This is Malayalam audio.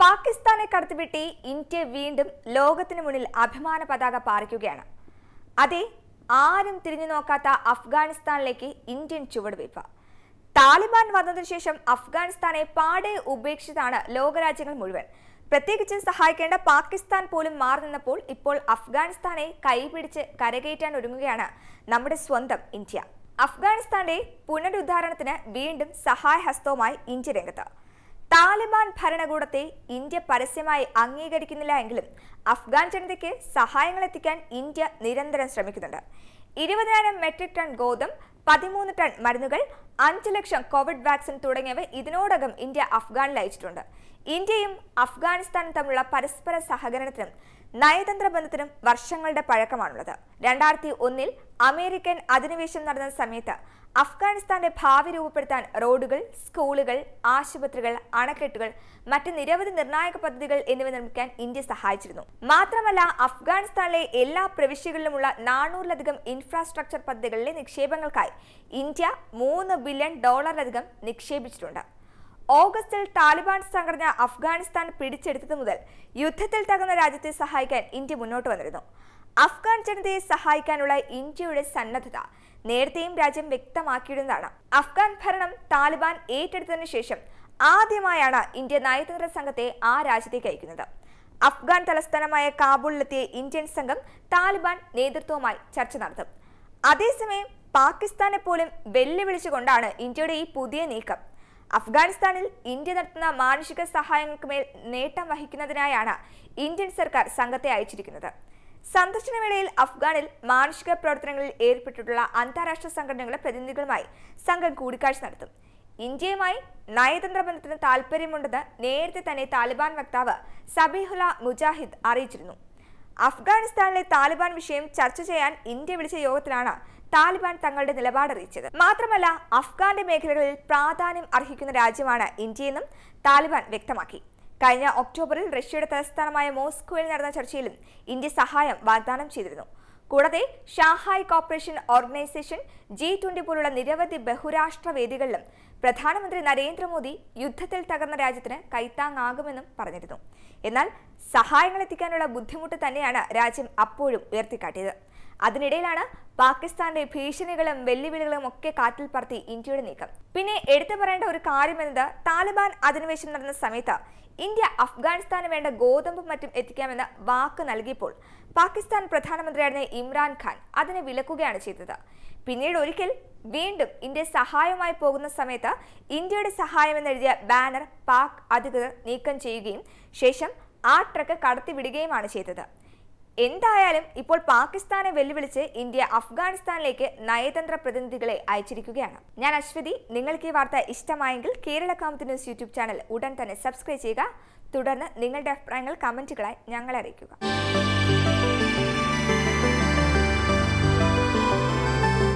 പാകിസ്ഥാനെ കടത്തിവിട്ടി ഇന്ത്യ വീണ്ടും ലോകത്തിന് മുന്നിൽ അഭിമാന പതാക പാറിക്കുകയാണ് അതെ ആരും തിരിഞ്ഞു നോക്കാത്ത അഫ്ഗാനിസ്ഥാനിലേക്ക് ഇന്ത്യൻ ചുവടുവയ്പ് താലിബാൻ വന്നതിനു ശേഷം അഫ്ഗാനിസ്ഥാനെ പാടെ ഉപേക്ഷിച്ചാണ് ലോകരാജ്യങ്ങൾ മുഴുവൻ പ്രത്യേകിച്ച് സഹായിക്കേണ്ട പാകിസ്ഥാൻ പോലും മാറി നിന്നപ്പോൾ ഇപ്പോൾ അഫ്ഗാനിസ്ഥാനെ കൈപിടിച്ച് കരകയറ്റാൻ ഒരുങ്ങുകയാണ് നമ്മുടെ സ്വന്തം ഇന്ത്യ അഫ്ഗാനിസ്ഥാന്റെ പുനരുദ്ധാരണത്തിന് വീണ്ടും സഹായഹസ്തവുമായി ഇന്ത്യ രംഗത്ത് താലിബാൻ ഭരണകൂടത്തെ ഇന്ത്യ പരസ്യമായി അംഗീകരിക്കുന്നില്ല എങ്കിലും അഫ്ഗാൻ ജനതയ്ക്ക് സഹായങ്ങൾ എത്തിക്കാൻ ഇന്ത്യ നിരന്തരം ശ്രമിക്കുന്നുണ്ട് ഇരുപതിനായിരം മെട്രിക് ടൺ ഗോതമ്പ് പതിമൂന്ന് ടൺ മരുന്നുകൾ അഞ്ച് ലക്ഷം കോവിഡ് വാക്സിൻ തുടങ്ങിയവ ഇതിനോടകം ഇന്ത്യ അഫ്ഗാനിൽ അയച്ചിട്ടുണ്ട് ഇന്ത്യയും അഫ്ഗാനിസ്ഥാനും തമ്മിലുള്ള പരസ്പര സഹകരണത്തിനും നയതന്ത്ര ബന്ധത്തിനും വർഷങ്ങളുടെ പഴക്കമാണുള്ളത് രണ്ടായിരത്തി ഒന്നിൽ അമേരിക്കൻ അധിനിവേശം നടന്ന സമയത്ത് അഫ്ഗാനിസ്ഥാന്റെ ഭാവി രൂപപ്പെടുത്താൻ റോഡുകൾ സ്കൂളുകൾ ആശുപത്രികൾ അണക്കെട്ടുകൾ മറ്റ് നിരവധി നിർണായക പദ്ധതികൾ എന്നിവ നിർമ്മിക്കാൻ ഇന്ത്യ സഹായിച്ചിരുന്നു മാത്രമല്ല അഫ്ഗാനിസ്ഥാനിലെ എല്ലാ പ്രവിശ്യകളിലുമുള്ള നാനൂറിലധികം ഇൻഫ്രാസ്ട്രക്ചർ പദ്ധതികളിലെ നിക്ഷേപങ്ങൾക്കായി ഇന്ത്യ മൂന്ന് ബില്യൺ ഡോളറിലധികം നിക്ഷേപിച്ചിട്ടുണ്ട് ഓഗസ്റ്റിൽ താലിബാൻ സംഘടന അഫ്ഗാനിസ്ഥാൻ പിടിച്ചെടുത്തത് മുതൽ യുദ്ധത്തിൽ തകർന്ന രാജ്യത്തെ സഹായിക്കാൻ ഇന്ത്യ മുന്നോട്ട് വന്നിരുന്നു അഫ്ഗാൻ ജനതയെ സഹായിക്കാനുള്ള ഇന്ത്യയുടെ സന്നദ്ധത നേരത്തെയും രാജ്യം വ്യക്തമാക്കിയിരുന്നതാണ് അഫ്ഗാൻ ഭരണം താലിബാൻ ഏറ്റെടുത്തതിനു ശേഷം ആദ്യമായാണ് ഇന്ത്യ നയതന്ത്ര സംഘത്തെ ആ രാജ്യത്തേക്ക് അയക്കുന്നത് അഫ്ഗാൻ തലസ്ഥാനമായ കാബൂളിലെത്തിയ ഇന്ത്യൻ സംഘം താലിബാൻ നേതൃത്വവുമായി ചർച്ച നടത്തും അതേസമയം പാകിസ്ഥാനെ പോലും വെല്ലുവിളിച്ചുകൊണ്ടാണ് ഇന്ത്യയുടെ ഈ പുതിയ നീക്കം അഫ്ഗാനിസ്ഥാനിൽ ഇന്ത്യ നടത്തുന്ന മാനുഷിക സഹായങ്ങൾക്ക് മേൽ നേട്ടം വഹിക്കുന്നതിനായാണ് ഇന്ത്യൻ സർക്കാർ സംഘത്തെ അയച്ചിരിക്കുന്നത് സന്ദർശന വേളയിൽ അഫ്ഗാനിൽ മാനുഷിക പ്രവർത്തനങ്ങളിൽ ഏർപ്പെട്ടിട്ടുള്ള അന്താരാഷ്ട്ര സംഘടനകളുടെ പ്രതിനിധികളുമായി സംഘം കൂടിക്കാഴ്ച നടത്തും ഇന്ത്യയുമായി നയതന്ത്ര ബന്ധത്തിന് താൽപ്പര്യമുണ്ടെന്ന് നേരത്തെ തന്നെ താലിബാൻ വക്താവ് സബീഹുല മുജാഹിദ് അറിയിച്ചിരുന്നു അഫ്ഗാനിസ്ഥാനിലെ താലിബാൻ വിഷയം ചർച്ച ചെയ്യാൻ ഇന്ത്യ വിളിച്ച യോഗത്തിലാണ് താലിബാൻ തങ്ങളുടെ നിലപാട് അറിയിച്ചത് മാത്രമല്ല അഫ്ഗാന്റെ മേഖലകളിൽ പ്രാധാന്യം അർഹിക്കുന്ന രാജ്യമാണ് ഇന്ത്യയെന്നും താലിബാൻ വ്യക്തമാക്കി കഴിഞ്ഞ ഒക്ടോബറിൽ റഷ്യയുടെ തലസ്ഥാനമായ മോസ്കോയിൽ നടന്ന ചർച്ചയിലും ഇന്ത്യ സഹായം വാഗ്ദാനം ചെയ്തിരുന്നു കൂടാതെ Shanghai corporation organisation G twenty പോലുള്ള നിരവധി ബഹുരാഷ്ട്ര വേദികളിലും പ്രധാനമന്ത്രി നരേന്ദ്രമോദി യുദ്ധത്തിൽ തകർന്ന രാജ്യത്തിന് കൈത്താങ്ങാകുമെന്നും പറഞ്ഞിരുന്നു എന്നാൽ സഹായങ്ങൾ എത്തിക്കാനുള്ള ബുദ്ധിമുട്ട് തന്നെയാണ് രാജ്യം അപ്പോഴും ഉയർത്തിക്കാട്ടിയത് അതിനിടയിലാണ് പാകിസ്ഥാന്റെ ഭീഷണികളും വെല്ലുവിളികളും ഒക്കെ കാറ്റിൽ പറത്തി ഇന്ത്യയുടെ നീക്കം പിന്നെ എടുത്തു പറയേണ്ട ഒരു കാര്യമെന്നത് താലിബാൻ അധിനിവേശം നടന്ന സമയത്ത് ഇന്ത്യ അഫ്ഗാനിസ്ഥാന് വേണ്ട ഗോതമ്പും മറ്റും എത്തിക്കാമെന്ന് വാക്ക് നൽകിയപ്പോൾ പാകിസ്ഥാൻ പ്രധാനമന്ത്രിയായിരുന്ന ഇമ്രാൻഖാൻ അതിനെ വിലക്കുകയാണ് ചെയ്തത് പിന്നീട് ഒരിക്കൽ വീണ്ടും ഇന്ത്യ സഹായമായി പോകുന്ന സമയത്ത് ഇന്ത്യയുടെ സഹായമെന്നെഴുതിയ ബാനർ പാക് അധികൃതർ നീക്കം ചെയ്യുകയും ശേഷം ആ ട്രക്ക് കടത്തിവിടുകയുമാണ് ചെയ്തത് എന്തായാലും ഇപ്പോൾ പാകിസ്ഥാനെ വെല്ലുവിളിച്ച് ഇന്ത്യ അഫ്ഗാനിസ്ഥാനിലേക്ക് നയതന്ത്ര പ്രതിനിധികളെ അയച്ചിരിക്കുകയാണ് ഞാൻ അശ്വതി നിങ്ങൾക്ക് ഈ വാർത്ത ഇഷ്ടമായെങ്കിൽ Kerala Kaumudi news YouTube channel ഉടൻ തന്നെ സബ്സ്ക്രൈബ് ചെയ്യുക തുടർന്ന് നിങ്ങളുടെ അഭിപ്രായങ്ങൾ കമന്റുകളായി ഞങ്ങളെ അറിയിക്കുക